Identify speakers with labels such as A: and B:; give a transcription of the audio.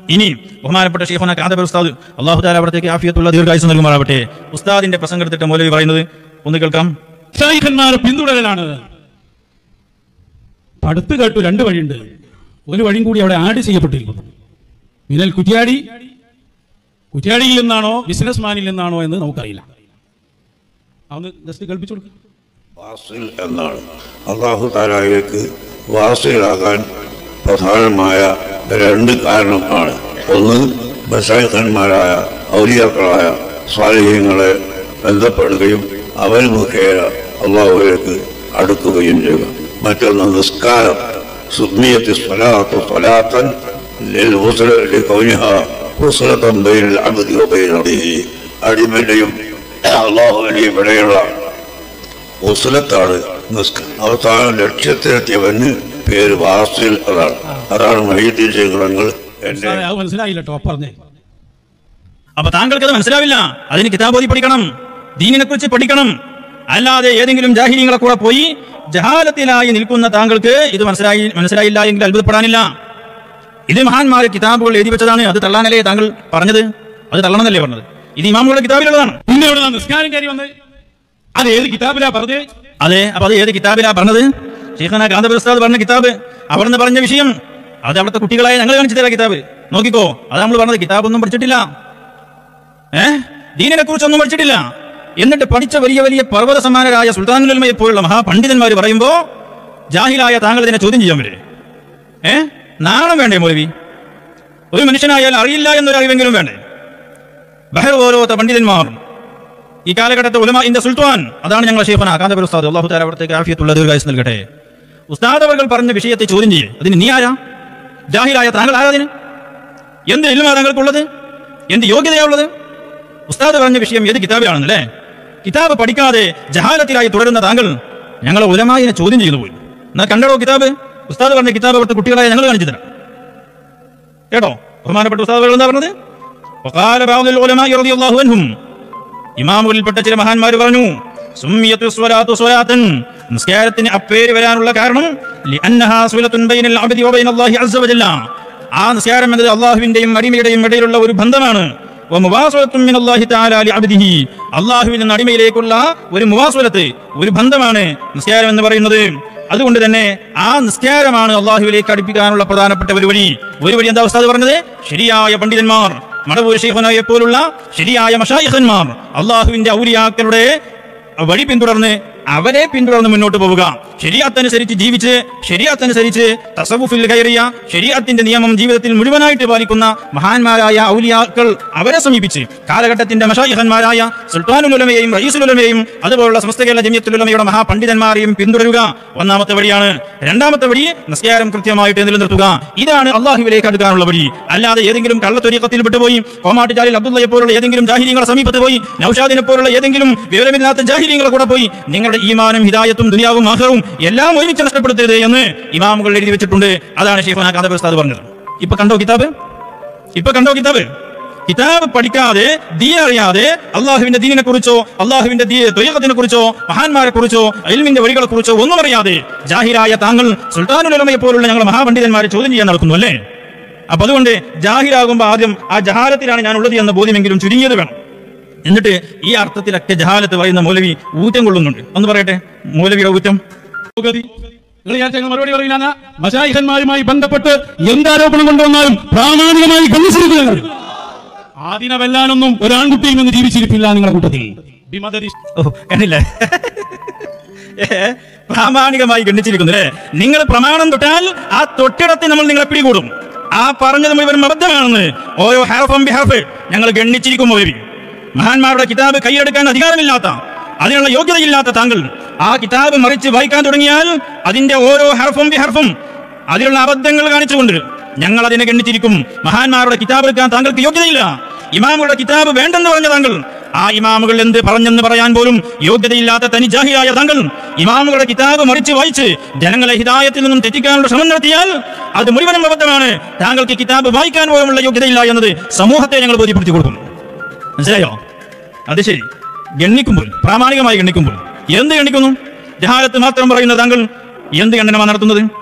A: ഇനി ബഹുമാനപ്പെട്ട ഷെയ്ഖുന കാദബർ ഉസ്താദ് അള്ളാഹു താല അവിടത്തേക്ക് ആഫിയത്തുള്ള ദീർഘായുസ് നൽകുമാറാവട്ടെ ഉസ്താദിന്റെ പ്രസംഗത്തിട്ട് മൗലവി പറയുന്നത് ഒന്ന് കേൾക്കാം
B: ഷായിഖന്മാരെ പിന്തുടരലാണ് അടുത്ത് കേട്ടു രണ്ട് വഴിയുണ്ട് ഒരു വഴിയും കൂടി അവിടെ ആഡ് ചെയ്യപ്പെട്ടിരിക്കുന്നു മിനൽ കുറ്റ്യാടി കുറ്റ്യാടിയിൽ നിന്നാണോ ബിസിനസ്മാനിൽ നിന്നാണോ എന്ന് നമുക്കറിയില്ല അതൊന്ന് ജസ്റ്റ് കേൾപ്പിച്ചു കൊടുക്കും
C: വാസിൽ എന്നാണ് അള്ളാഹു താലായിലേക്ക് വാസിലാകാൻ പ്രധാനമായ രണ്ട് കാരണമാണ് ഒന്ന് ബസായഖന്മാരായ ഔലിയാക്കളായ സ്വാലിഹ്യങ്ങളെ ബന്ധപ്പെടുകയും അവർ മുഖേന അള്ളാഹുവിലേക്ക് അടുക്കുകയും ചെയ്യുക മറ്റൊന്ന് നിസ്കാരം സുദ്മിയത്ത് സ്വലാത്ത് സ്വലാത്തൻ അടിമയുടെയും അള്ളാഹുവിന്റെയും ഇടയുള്ള ഉസ്ലത്താണ് നിസ്ക- അവസാന ലക്ഷ്യത്തിലെത്തിയവന് പേര് വാസിൽ അതാണ് അതാണ് മഹീദ്ദീൻ ശേഖരങ്ങൾ എന്റെ
B: സാറേ, അത് മനസ്സിലായില്ല കേട്ടോ പറഞ്ഞേ
A: അപ്പൊ താങ്കൾക്ക് അത് മനസ്സിലാവില്ല അതിന് കിതാബോധി പഠിക്കണം ദീനിനെ കുറിച്ച് പഠിക്കണം അല്ലാതെ ഏതെങ്കിലും ജാഹിര്യങ്ങളെ കൂടെ പോയി ജഹാലത്തിലായി നിൽക്കുന്ന താങ്കൾക്ക് ഇത് മനസ്സിലായി മനസ്സിലായില്ല എങ്കിൽ അത്ഭുതപ്പെടാനില്ല ഇത് മഹാന്മാര് കിതാബുകൾ എഴുതി വെച്ചതാണ് അത് തള്ളാനല്ലേ താങ്കൾ പറഞ്ഞത് അത് തള്ളണമെന്നല്ലേ പറഞ്ഞത് ഇത് ഇമാമുകളുടെ കിതാബിലുള്ളതാണ്
B: പിന്നെ ഇവിടെ നിസ്കാരം കാര്യം വന്നത് അത് ഏത് കിതാബിലാ പറഞ്ഞത്
A: അതെ അപ്പൊ അത് ഏത് കിതാബിലാ പറഞ്ഞത് ഷെയ്ഖാന കാന്തപുര ഉസ്താദ് പറഞ്ഞ കിതാബ് അവിടുന്ന് പറഞ്ഞ വിഷയം അത് അവിടുത്തെ കുട്ടികളായ ഞങ്ങൾ കാണിച്ചു തരാം കിതാബ് നോക്കിക്കോ അത് നമ്മൾ പറഞ്ഞത് കിതാബൊന്നും പഠിച്ചിട്ടില്ല ഏ ദീനിനെ കുറിച്ചൊന്നും പഠിച്ചിട്ടില്ല എന്നിട്ട് പഠിച്ച വലിയ വലിയ പർവ്വത സമാനരായ സുൽത്താനുലമയെ പോലുള്ള മഹാപണ്ഡിതന്മാർ പറയുമ്പോ ജാഹിലായ താങ്കൾ ഇതിനെ ചോദ്യം ചെയ്യാൻ വരെ ഏ നാണം വേണ്ടേ മൗലവി ഒരു മനുഷ്യനായാൽ അറിയില്ല എന്നൊരു അറിവെങ്കിലും വേണ്ടേ ബഹർ ഓരോത്ത പണ്ഡിതന്മാർ ഈ കാലഘട്ടത്തെ ഉലമ ഇന്റെ സുൽത്താൻ അതാണ് ഞങ്ങൾ ഷെയ്ഖന കാന്തപുര ഉസ്താദ് അള്ളാഹു താല അവിടത്തേക്ക് ആഫിയത്തുള്ള ദീർഘായുസ് നൽകട്ടെ ഉസ്താദ് അവർ പറഞ്ഞ വിഷയത്തെ ചോദ്യം ചെയ്യേ അതിന് നീ ആരാ ജാഹിലായ താങ്കൾ ആരാതിന് എന്ത് ഇൽമാ താങ്കൾക്കുള്ളത് എന്ത് യോഗ്യതയാണുള്ളത് ഉസ്താദ് പറഞ്ഞ വിഷയം ഏത് കിതാബിലാണെന്നല്ലേ കിതാബ് പഠിക്കാതെ ജഹാലത്തിലായി തുടരുന്ന താങ്കൾ ഞങ്ങളെ ഉലമായിനെ ചോദ്യം ചെയ്തു പോയി എന്നാൽ കണ്ടടോ കിതാബ് ഉസ്താദ് പറഞ്ഞ കിതാബ് അവിടുത്തെ കുട്ടികളായ ഞങ്ങൾ കാണിച്ചു തരാം കേട്ടോ ബഹുമാനപ്പെട്ട ഉസ്താദ് എന്താ പറഞ്ഞത് وقال بعض العلماء رضي الله عنهم ഇമാമുകളിൽപ്പെട്ട ചില മഹാന്മാർ പറഞ്ഞു സുമ്മിയത്തു സ്വലാത്തു സ്വലാത്തൻ നിസ്കാരത്തിന് അപ്പേര് വരാനുള്ള കാരണം ലിഅന്നഹാ സ്വലത്തുൻ ബൈനൽ അബ്ദി വബൈന അല്ലാഹി അസ്സ വജല്ല ആ നിസ്കാരം എന്നത് അള്ളാഹുവിന്റെയും അടിമയുടെയും ഇടയിലുള്ള ഒരു ബന്ധമാണ് വമുവാസ്വലത്തുൻ മിനല്ലാഹി തആല ലിഅബ്ദിഹി അള്ളാഹുവിൽ നിന്ന് അടിമയിലേക്കുള്ള ഒരു മുവാസ്വലത്ത് ഒരു ബന്ധമാണ് നിസ്കാരം എന്ന് പറയുന്നത് അതുകൊണ്ട് തന്നെ ആ നിസ്കാരമാണ് അള്ളാഹുവിലേക്ക് അടുപ്പിക്കാനുള്ള പ്രധാനപ്പെട്ട ഒരു വഴി ഒരു വഴി എന്താ ഉസ്താദ് പറഞ്ഞത് ശരിയായ പണ്ഡിതന്മാർ മടവൂർ ഷെയ്ഖുനായെ പോലുള്ള ശരിയായ മഷായിഖന്മാർ അള്ളാഹുവിന്റെ ഔലിയാക്കളുടെ വഴി പിന്തുടർന്ന് അവരെ പിന്തുടർന്ന് മുന്നോട്ട് പോവുക ശരിയാത്തനുസരിച്ച് ജീവിച്ച് ശരിയാത്തനുസരിച്ച് തസവുഫിൽ കയറിയ ശരിയാത്തിന്റെ നിയമം ജീവിതത്തിൽ മുഴുവനായിട്ട് പാലിക്കുന്ന മഹാന്മാരായ ഔലിയാക്കൾ അവരെ സമീപിച്ച് കാലഘട്ടത്തിന്റെ മഷായിഖന്മാരായ സുൽത്താനുലുലമയെയും റയീസുലുലമയെയും അതുപോലുള്ള സമസ്ത കേരള ജമിയത്തുലുലമയുടെ മഹാപണ്ഡിതന്മാരെയും പിന്തുടരുക ഒന്നാമത്തെ വഴിയാണ് രണ്ടാമത്തെ വഴി നിസ്കാരം കൃത്യമായിട്ട് നിലനിർത്തുക ഇതാണ് അള്ളാഹുവിലേക്ക് അടുക്കാനുള്ള വഴി അല്ലാതെ ഏതെങ്കിലും കള്ളത്തൊരീക്കത്തിൽ വിട്ടുപോയി കോമാട്ടുചാലിൽ അബ്ദുള്ളയെ പോലുള്ള ഏതെങ്കിലും ജാഹിര്യങ്ങളുടെ സമീപത്ത് പോയി നൌഷാദിനെ പോലുള്ള ഏതെങ്കിലും വിവരമില്ലാത്ത ജാഹിര്യങ്ങളെ കൂടെ പോയി നിങ്ങളുടെ ഈമാനും ഹിദായത്തും ദുനിയാവും ആഹ്റവും എല്ലാം ഒരുമിച്ച് നഷ്ടപ്പെടുത്തരുത് എന്ന് ഇമാമുകൾ എഴുതി വെച്ചിട്ടുണ്ട് അതാണ് ഷെയ്ഖുന കാദബ് ഉസ്താദ് പറഞ്ഞത് ഇപ്പൊ കണ്ടോ കിതാബ് ഇപ്പൊ കണ്ടോ കിതാബ് കിതാബ് പഠിക്കാതെ ദീൻ അറിയാതെ അള്ളാഹുവിന്റെ ദീനിനെ കുറിച്ചോ അള്ളാഹുവിന്റെ തൊയ്യത്തിനെ കുറിച്ചോ മഹാന്മാരെ കുറിച്ചോ അയൽമിന്റെ വഴികളെ കുറിച്ചോ ഒന്നും അറിയാതെ ജാഹിരായ താങ്കൾ സുൽത്താനുലമയെ പോലുള്ള ഞങ്ങൾ മഹാപണ്ഡിതന്മാരെ ചോദ്യം ചെയ്യാൻ നടക്കുന്നു അല്ലേ അപ്പൊ അതുകൊണ്ട് ജാഹിരാകുമ്പോൾ ആദ്യം ആ ജഹാലത്തിലാണ് ഞാൻ ഉള്ളത് എന്ന ബോധ്യമെങ്കിലും ചുരുങ്ങിയത് വേണം എന്നിട്ട് ഈ അർത്ഥത്തിലൊക്കെ ജഹാലത്ത് പറയുന്ന മൗലവി ഊറ്റം കൊള്ളുന്നുണ്ട് ഒന്ന് പറയട്ടെ മൗലവിയുടെ ഊറ്റം
B: ഗതി. നിങ്ങൾ വിചാരിച്ച ഞങ്ങൾ മറുപടി പറയില്ല മശായിഖന്മാരുമായി ബന്ധപ്പെട്ട് എന്താരോപണം കൊണ്ടുവന്നാലും പ്രാമാണികമായി ഗണിച്ചിരിക്കും ഞങ്ങൾ ആദിന വെല്ലാനൊന്നും ഒരാൺകുട്ടിയിൽ നിന്ന് ജീവിച്ചിരിപ്പില്ല നിങ്ങളുടെ കൂട്ടത്തിൽ ബിമദരി
A: ഓ കണ്ടില്ലേ ഏ, പ്രാമാണികമായി ഗണ്ണിച്ചിരിക്കുന്നു അല്ലേ നിങ്ങൾ പ്രമാണം തൊട്ടാൽ ആ തൊട്ടിടത്തിൽ നമ്മൾ നിങ്ങളെ പിടികൂടും ആ പറഞ്ഞത് മുഴുവൻ അബദ്ധമാണെന്ന് ഓരോ ഹാർഫം ബിഹാർഫ് ഞങ്ങൾ ഗണ്ണിച്ചിരിക്കും മൗലവി മഹാന്മാരുടെ കിതാബ് കൈയെടുക്കാൻ അധികാരമില്ലാത്ത അതിനുള്ള യോഗ്യതയില്ലാത്ത താങ്കൾ ആ കിതാബ് മറിച്ച് വായിക്കാൻ തുടങ്ങിയാൽ അതിന്റെ ഓരോ ഹർഫും ബിഹർഫും അതിലുള്ള അബദ്ധങ്ങൾ കാണിച്ചുകൊണ്ട് ഞങ്ങൾ അതിനെ ഗണ്ണിച്ചിരിക്കും മഹാന്മാരുടെ കിതാബ് എടുക്കാൻ താങ്കൾക്ക് യോഗ്യതയില്ല ഇമാമുകളുടെ കിതാബ് വേണ്ടെന്ന് പറഞ്ഞ താങ്കൾ ആ ഇമാമുകൾ എന്ത് പറഞ്ഞെന്ന് പറയാൻ പോലും യോഗ്യതയില്ലാത്ത തനി ജാഹിയായ താങ്കൾ ഇമാമുകളുടെ കിതാബ് മറിച്ച് വായിച്ച് ജനങ്ങളെ ഹിദായത്തിൽ നിന്നും തെറ്റിക്കാനുള്ള ശ്രമം നടത്തിയാൽ അത് മുഴുവനും അബദ്ധമാണ് താങ്കൾക്ക് കിതാബ് വായിക്കാൻ പോലുമുള്ള യോഗ്യതയില്ല എന്നത് സമൂഹത്തെ ഞങ്ങൾ ബോധ്യപ്പെടുത്തി കൊടുക്കും മനസ്സിലായോ അത് ശരി ഗണ്ണിക്കുമ്പോൾ പ്രാമാണികമായി ഗണ്ണിക്കുമ്പോൾ എന്ത് ഗണ്ണിക്കുന്നു ജഹാലത്ത് മാത്രം പറയുന്ന താങ്കൾ എന്ത് ഗണനമാണ് നടത്തുന്നത്